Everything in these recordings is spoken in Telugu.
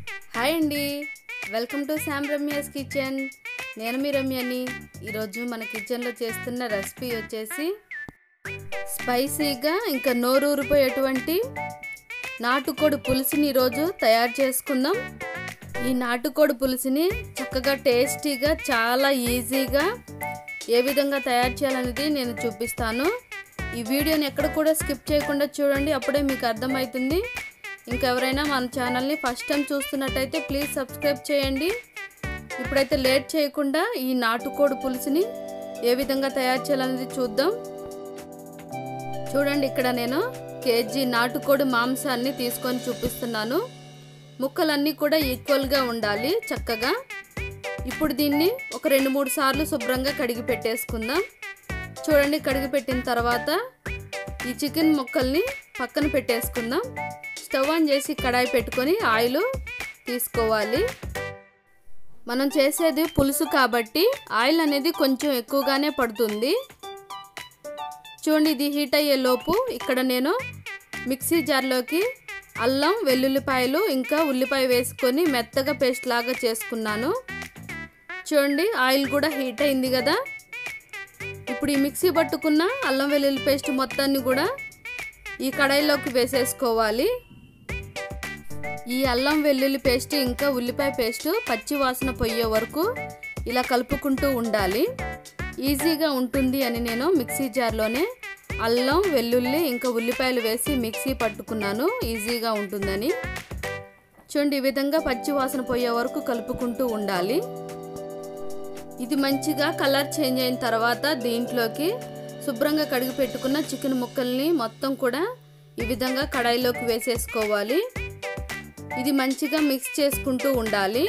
హాయ్ అండి welcome to Sam Ramya's kitchen నేను మీ రమ్యని ఈరోజు మన కిచెన్లో చేస్తున్న రెసిపీ వచ్చేసి స్పైసీగా ఇంకా నోరూరిపోయేటువంటి నాటుకోడి పులుసుని ఈరోజు తయారు చేసుకుందాం ఈ నాటుకోడి పులుసుని చక్కగా టేస్టీగా చాలా ఈజీగా ఏ విధంగా తయారు చేయాలనేది నేను చూపిస్తాను ఈ వీడియోని ఎక్కడ కూడా స్కిప్ చేయకుండా చూడండి అప్పుడే మీకు అర్థమవుతుంది ఇంకెవరైనా మన ఛానల్ని ఫస్ట్ టైం చూస్తున్నట్టయితే ప్లీజ్ సబ్స్క్రైబ్ చేయండి ఇప్పుడైతే లేట్ చేయకుండా ఈ నాటుకోడి పులుసుని ఏ విధంగా తయారు చేయాలనేది చూద్దాం చూడండి ఇక్కడ నేను కేజీ నాటుకోడి మాంసాన్ని తీసుకొని చూపిస్తున్నాను ముక్కలన్నీ కూడా ఈక్వల్గా ఉండాలి చక్కగా ఇప్పుడు దీన్ని ఒక రెండు మూడు సార్లు శుభ్రంగా కడిగి పెట్టేసుకుందాం చూడండి కడిగి పెట్టిన తర్వాత ఈ చికెన్ ముక్కల్ని పక్కన పెట్టేసుకుందాం స్టవ్ ఆన్ చేసి కడాయి పెట్టుకొని ఆయిల్ తీసుకోవాలి మనం చేసేది పులుసు కాబట్టి ఆయిల్ అనేది కొంచెం ఎక్కువగానే పడుతుంది చూడండి ఇది హీట్ అయ్యే లోపు ఇక్కడ నేను మిక్సీ జార్లోకి అల్లం వెల్లుల్లిపాయలు ఇంకా ఉల్లిపాయ వేసుకొని మెత్తగా పేస్ట్ లాగా చేసుకున్నాను చూడండి ఆయిల్ కూడా హీట్ అయింది కదా ఇప్పుడు ఈ మిక్సీ పట్టుకున్న అల్లం వెల్లుల్లి పేస్ట్ మొత్తాన్ని కూడా ఈ కడాయిలోకి వేసేసుకోవాలి ఈ అల్లం వెల్లుల్లి పేస్ట్ ఇంకా ఉల్లిపాయ పేస్ట్ పచ్చి వాసన పోయే వరకు ఇలా కలుపుకుంటూ ఉండాలి ఈజీగా ఉంటుంది అని నేను మిక్సీ జార్లోనే అల్లం వెల్లుల్లి ఇంకా ఉల్లిపాయలు వేసి మిక్సీ పట్టుకున్నాను ఈజీగా ఉంటుందని చూడండి ఈ విధంగా పచ్చి వాసన పోయే వరకు కలుపుకుంటూ ఉండాలి ఇది మంచిగా కలర్ చేంజ్ అయిన తర్వాత దీంట్లోకి శుభ్రంగా కడిగి పెట్టుకున్న చికెన్ ముక్కల్ని మొత్తం కూడా ఈ విధంగా కడాయిలోకి వేసేసుకోవాలి ఇది మంచిగా మిక్స్ చేసుకుంటూ ఉండాలి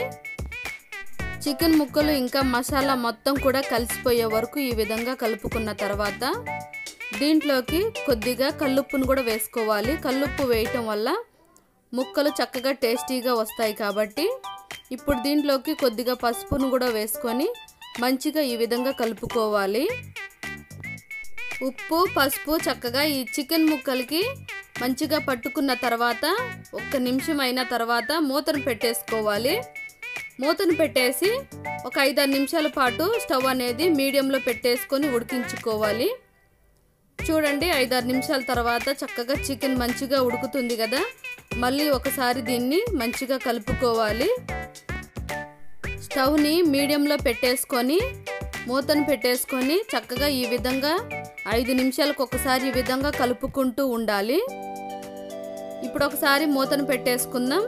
చికెన్ ముక్కలు ఇంకా మసాలా మొత్తం కూడా కలిసిపోయే వరకు ఈ విధంగా కలుపుకున్న తర్వాత దీంట్లోకి కొద్దిగా కల్లుప్పును కూడా వేసుకోవాలి కల్లుప్పు వేయటం వల్ల ముక్కలు చక్కగా టేస్టీగా వస్తాయి కాబట్టి ఇప్పుడు దీంట్లోకి కొద్దిగా పసుపును కూడా వేసుకొని మంచిగా ఈ విధంగా కలుపుకోవాలి ఉప్పు పసుపు చక్కగా ఈ చికెన్ ముక్కలకి మంచిగా పట్టుకున్న తర్వాత ఒక్క నిమిషం అయిన తర్వాత మూతను పెట్టేసుకోవాలి మూతను పెట్టేసి ఒక ఐదారు నిమిషాల పాటు స్టవ్ అనేది మీడియంలో పెట్టేసుకొని ఉడికించుకోవాలి చూడండి ఐదారు నిమిషాల తర్వాత చక్కగా చికెన్ మంచిగా ఉడుకుతుంది కదా మళ్ళీ ఒకసారి దీన్ని మంచిగా కలుపుకోవాలి స్టవ్ని మీడియంలో పెట్టేసుకొని మూతను పెట్టేసుకొని చక్కగా ఈ విధంగా ఐదు నిమిషాలకు ఒకసారి ఈ విధంగా కలుపుకుంటూ ఉండాలి ఇప్పుడు ఒకసారి మూతను పెట్టేసుకుందాం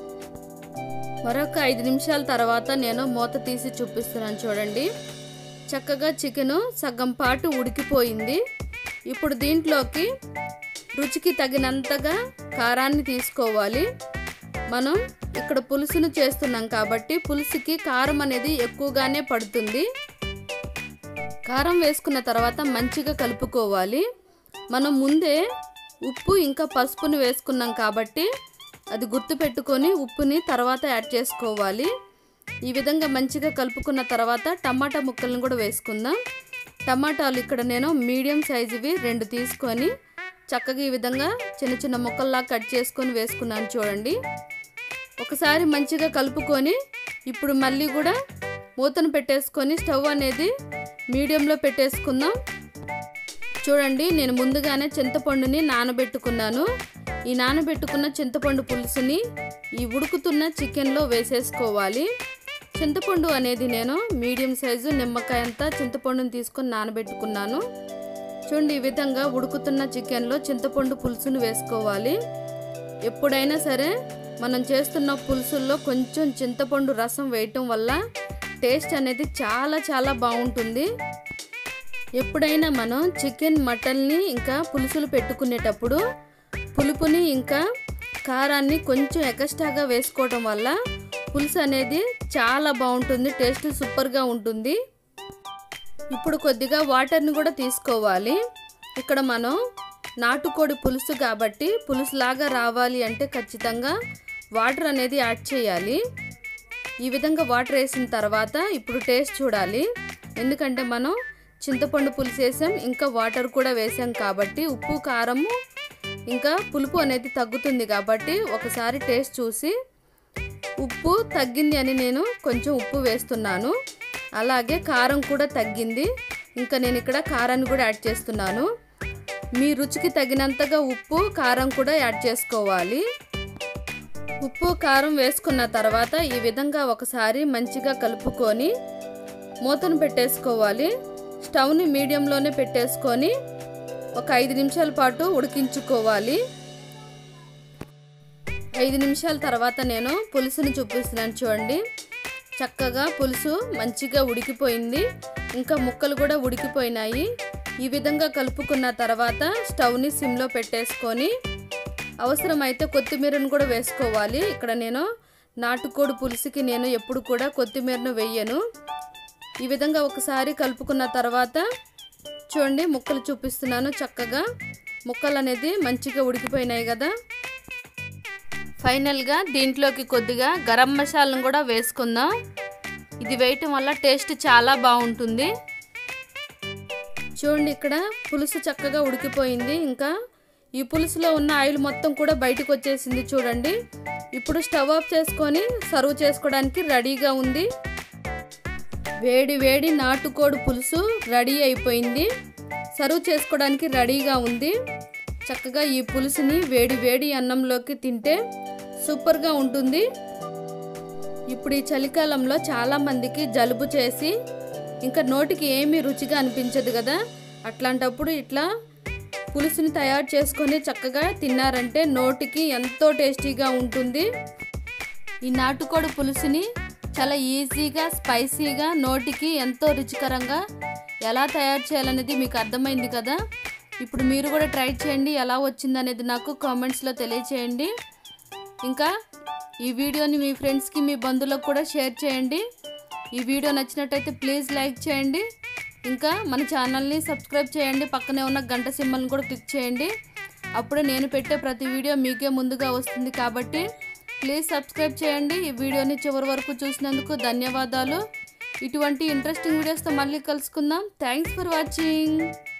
మరొక ఐదు నిమిషాల తర్వాత నేను మూత తీసి చూపిస్తున్నాను చూడండి చక్కగా చికెను సగం పాటు ఉడికిపోయింది ఇప్పుడు దీంట్లోకి రుచికి తగినంతగా కారాన్ని తీసుకోవాలి మనం ఇక్కడ పులుసును చేస్తున్నాం కాబట్టి పులుసుకి కారం అనేది ఎక్కువగానే పడుతుంది కారం వేసుకున్న తర్వాత మంచిగా కలుపుకోవాలి మనం ముందే ఉప్పు ఇంకా పసుపుని వేసుకున్నాం కాబట్టి అది గుర్తుపెట్టుకొని ఉప్పుని తర్వాత యాడ్ చేసుకోవాలి ఈ విధంగా మంచిగా కలుపుకున్న తర్వాత టమాటా ముక్కలను కూడా వేసుకుందాం టమాటాలు ఇక్కడ నేను మీడియం సైజువి రెండు తీసుకొని చక్కగా ఈ విధంగా చిన్న చిన్న ముక్కల్లా కట్ చేసుకొని వేసుకున్నాను చూడండి ఒకసారి మంచిగా కలుపుకొని ఇప్పుడు మళ్ళీ కూడా మూతను పెట్టేసుకొని స్టవ్ అనేది మీడియంలో పెట్టేసుకుందాం చూడండి నేను ముందుగానే చింతపండుని నానబెట్టుకున్నాను ఈ నానబెట్టుకున్న చింతపండు పులుసుని ఈ ఉడుకుతున్న చికెన్లో వేసేసుకోవాలి చింతపండు అనేది నేను మీడియం సైజు నిమ్మకాయ అంతా చింతపండుని తీసుకొని నానబెట్టుకున్నాను చూడండి ఈ విధంగా ఉడుకుతున్న చికెన్లో చింతపండు పులుసును వేసుకోవాలి ఎప్పుడైనా సరే మనం చేస్తున్న పులుసుల్లో కొంచెం చింతపండు రసం వేయటం వల్ల టేస్ట్ అనేది చాలా చాలా బాగుంటుంది ఎప్పుడైనా మనం చికెన్ మటన్ని ఇంకా పులుసులు పెట్టుకునేటప్పుడు పులుపుని ఇంకా కారాన్ని కొంచెం ఎక్స్ట్రాగా వేసుకోవటం వల్ల పులుసు అనేది చాలా బాగుంటుంది టేస్ట్ సూపర్గా ఉంటుంది ఇప్పుడు కొద్దిగా వాటర్ని కూడా తీసుకోవాలి ఇక్కడ మనం నాటుకోడి పులుసు కాబట్టి పులుసులాగా రావాలి అంటే ఖచ్చితంగా వాటర్ అనేది యాడ్ చేయాలి ఈ విధంగా వాటర్ వేసిన తర్వాత ఇప్పుడు టేస్ట్ చూడాలి ఎందుకంటే మనం చింతపండు పులుసు వేసాం ఇంకా వాటర్ కూడా వేసాం కాబట్టి ఉప్పు కారము ఇంకా పులుపు అనేది తగ్గుతుంది కాబట్టి ఒకసారి టేస్ట్ చూసి ఉప్పు తగ్గింది అని నేను కొంచెం ఉప్పు వేస్తున్నాను అలాగే కారం కూడా తగ్గింది ఇంకా నేను ఇక్కడ కారాన్ని కూడా యాడ్ చేస్తున్నాను మీ రుచికి తగినంతగా ఉప్పు కారం కూడా యాడ్ చేసుకోవాలి ఉప్పు కారం వేసుకున్న తర్వాత ఈ విధంగా ఒకసారి మంచిగా కలుపుకొని మూతను పెట్టేసుకోవాలి స్టవ్ని మీడియంలోనే పెట్టేసుకొని ఒక ఐదు నిమిషాల పాటు ఉడికించుకోవాలి ఐదు నిమిషాల తర్వాత నేను పులుసుని చూపిస్తున్నాను చూడండి చక్కగా పులుసు మంచిగా ఉడికిపోయింది ఇంకా ముక్కలు కూడా ఉడికిపోయినాయి ఈ విధంగా కలుపుకున్న తర్వాత స్టవ్ని సిమ్లో పెట్టేసుకొని అవసరమైతే కొత్తిమీరను కూడా వేసుకోవాలి ఇక్కడ నేను నాటుకోడి పులుసుకి నేను ఎప్పుడు కూడా కొత్తిమీరను వేయను ఈ విధంగా ఒకసారి కలుపుకున్న తర్వాత చూడండి ముక్కలు చూపిస్తున్నాను చక్కగా ముక్కలు అనేది మంచిగా ఉడికిపోయినాయి కదా ఫైనల్గా దీంట్లోకి కొద్దిగా గరం మసాలను కూడా వేసుకుందాం ఇది వేయటం వల్ల టేస్ట్ చాలా బాగుంటుంది చూడండి ఇక్కడ పులుసు చక్కగా ఉడికిపోయింది ఇంకా ఈ పులుసులో ఉన్న ఆయిల్ మొత్తం కూడా బయటకు వచ్చేసింది చూడండి ఇప్పుడు స్టవ్ ఆఫ్ చేసుకొని సర్వ్ చేసుకోవడానికి రెడీగా ఉంది వేడి వేడి నాటుకోడి పులుసు రెడీ అయిపోయింది సర్వ్ చేసుకోవడానికి రెడీగా ఉంది చక్కగా ఈ పులుసుని వేడి వేడి అన్నంలోకి తింటే సూపర్గా ఉంటుంది ఇప్పుడు ఈ చలికాలంలో చాలామందికి జలుబు చేసి ఇంకా నోటికి ఏమీ రుచిగా అనిపించదు కదా అట్లాంటప్పుడు ఇట్లా పులుసుని తయారు చేసుకొని చక్కగా తిన్నారంటే నోటికి ఎంతో టేస్టీగా ఉంటుంది ఈ నాటుకోడి పులుసుని చాలా ఈజీగా స్పైసీగా నోటికి ఎంతో రుచికరంగా ఎలా తయారు చేయాలనేది మీకు అర్థమైంది కదా ఇప్పుడు మీరు కూడా ట్రై చేయండి ఎలా వచ్చిందనేది నాకు కామెంట్స్లో తెలియచేయండి ఇంకా ఈ వీడియోని మీ ఫ్రెండ్స్కి మీ బంధువులకు కూడా షేర్ చేయండి ఈ వీడియో నచ్చినట్టయితే ప్లీజ్ లైక్ చేయండి ఇంకా మన ఛానల్ని సబ్స్క్రైబ్ చేయండి పక్కనే ఉన్న గంట సింబల్ని కూడా క్లిక్ చేయండి అప్పుడే నేను పెట్టే ప్రతి వీడియో మీకే ముందుగా వస్తుంది కాబట్టి ప్లీజ్ సబ్స్క్రైబ్ చేయండి ఈ వీడియోని చివరి వరకు చూసినందుకు ధన్యవాదాలు ఇటువంటి ఇంట్రెస్టింగ్ వీడియోస్తో మళ్ళీ కలుసుకుందాం థ్యాంక్స్ ఫర్ వాచింగ్